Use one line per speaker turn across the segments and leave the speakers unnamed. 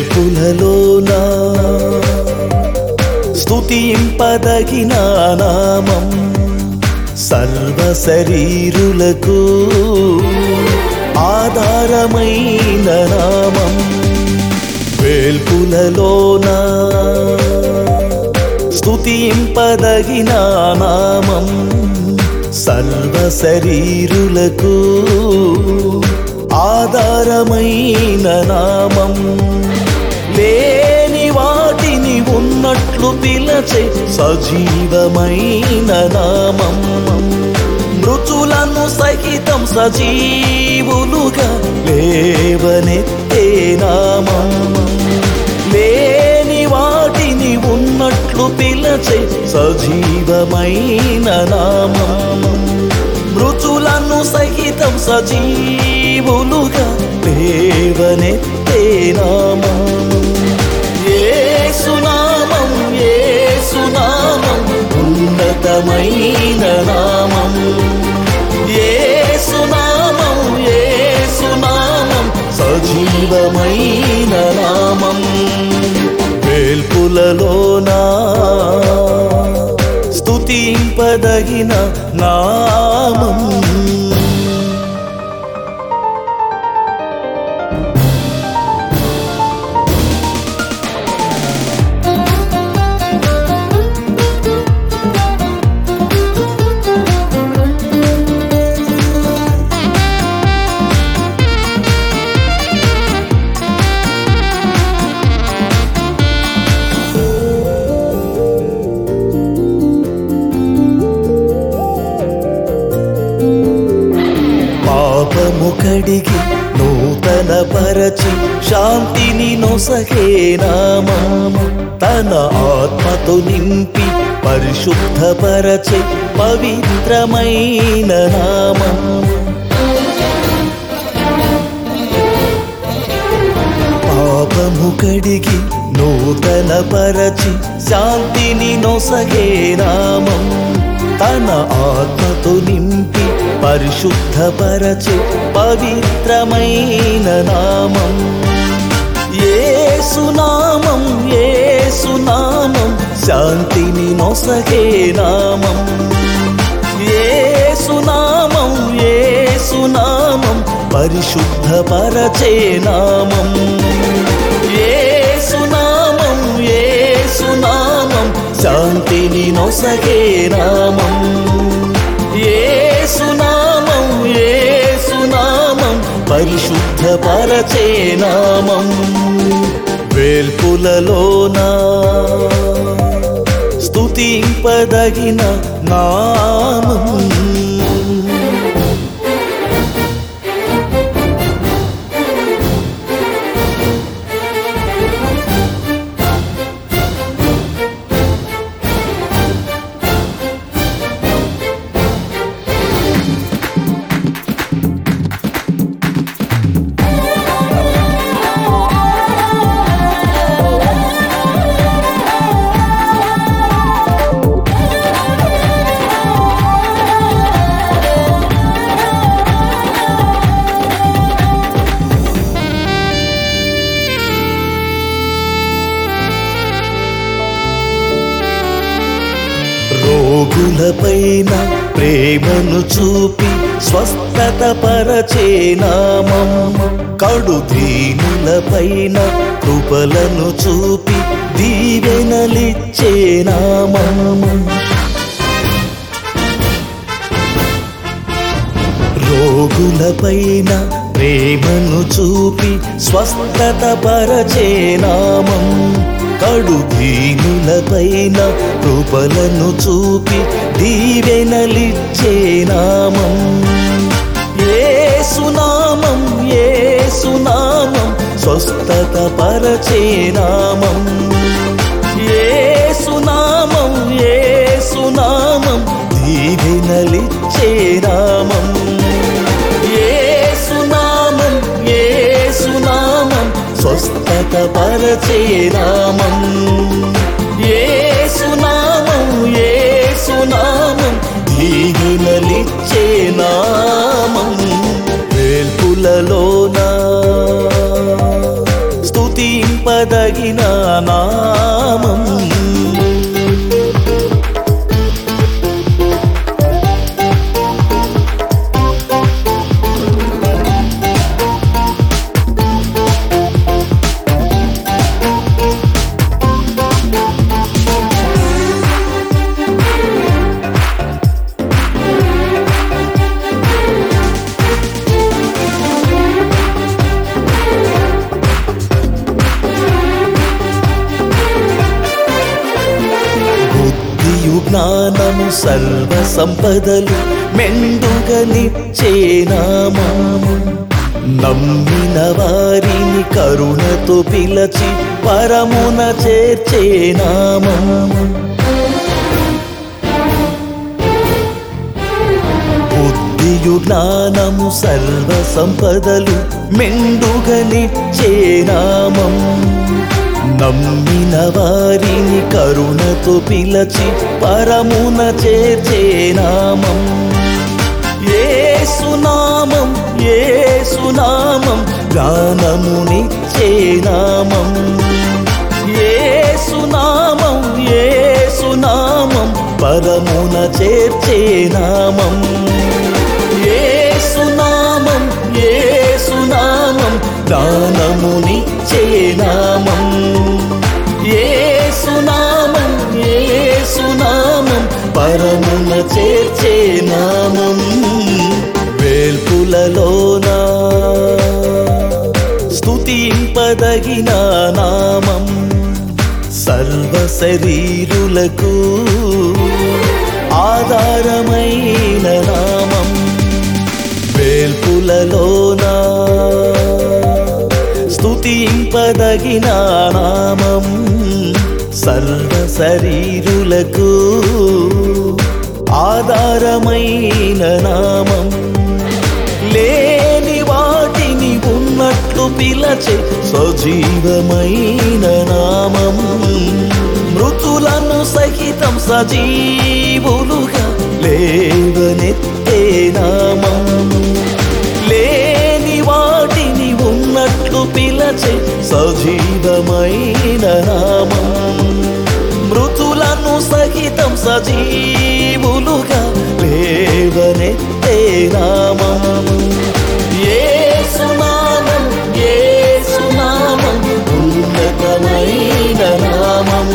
వేల్పులలోన స్తుతింపదగిన నామం సర్వ శరీరులకు ఆధారమైన నామం వేల్పులలోన స్తుతింపదగిన నామం సర్వ శరీరులకు ఆధారమైన నామం లేని వాటిని ఉన్నట్లు పిలచే సజీవమైన నామం మృతులను సహితం సజీవులుగా లేవనెత్తే నామం లేని వాటిని ఉన్నట్లు పిలచే సజీవమైన నామం మృతులను సహితం సజీవులుగా లేవనెత్తే నామం ఏసునామం ఏసునామం ఉన్నతమైన నామం ఏసునామం ఏసునామం సజీవమైన నామం వేల్పులలోనా స్తుతింపదగిన నామం పాపము కడిగి నూతన పరచి శాంతిని నొసగే నామము తన ఆత్మతో నింపి పరిశుద్ధపరచే పవిత్రమైన నామం పాపము కడిగి నూతన పరచి శాంతిని నొసగే నామం తన ఆత్మతో నింపి పరిశుద్ధపరచే పవిత్రమైన నామం ఏసునామం ఏసునామం శాంతిని నొసగే నామం ఏసునామం ఏసునామం పరిశుద్ధపరచే నామం ఏసునామం ఏసునామం శాంతిని నొసగే నామం ఏసునామం ఏసునామం పరిశుద్ధపరచే నామం వేల్పులలోనా స్తుతింపదగిన నామం రోగులపైన ప్రేమను చూపి స్వస్థత పరచే నామం కడు దీనులపైన కృపలను చూపి దీవెనలిచ్చే నామం రోగులపైన ప్రేమను చూపి స్వస్థత పరచే నామం కడు దీనులపైన కృపలను చూపి దీవెనలిచ్చే నామం ఏసునామం ఏసునామం స్వస్థత పరచే నామం ఏసునామం ఏసునామం దీవెనలిచ్చే నామం ఏసునామం ఏసునామం స్వస్థత పరచే నామం ఏసునామం ఏసునామం దీవెనలిచ్చే నామం వేల్పులలోన స్తుతింపదగిన నామం బుద్ధియు జ్ఞానము సర్వ సంపదలు మెండుగనిచ్చే నామము నమ్మిన వారిని కరుణతో పిలచి పరమున చేర్చే నామము బుద్ధియు జ్ఞానము సర్వ సంపదలు మెండుగనిచ్చే నామం నమ్మిన వారిని కరుణతో పిలచి పరమున చేర్చే నామం ఏసునామం ఏసునామం గానమునిచ్చే నామం ఏసునామం ఏసునామం పరమున చేర్చే నామం ఏసునామం ఏసునామం దానమునిచ్చే నామం ఏసునామం ఏసునామం పరమున చేర్చే నామం వేల్పులలోనా స్తుతింపదగిన నామం సర్వ శరీరులకు ఆధారమైన నామం వేల్పులలోనా స్తుతింపదగిన నామం సర్వ శరీరులకు ఆధారమైన నామం లేని వాటిని ఉన్నట్లు పిలచే సజీవమైన నామం మృతులను సహితం సజీవులుగా లేవనెత్తే నామం లేని వాటిని ఉన్నట్లు పిలచే సజీవమైన నామం మృతులను సహితం సజీవులుగా లేవనెత్తే నామం ఏసునామం ఏసునామం ఉన్నతమైన నామం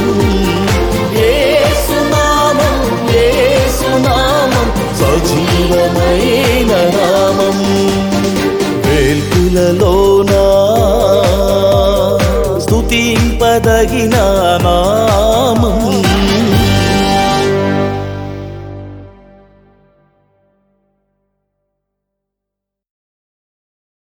ఏసునామం ఏసునామం సజీవమైన నామం వేల్పులలోనా స్తుతింపదగిన నామం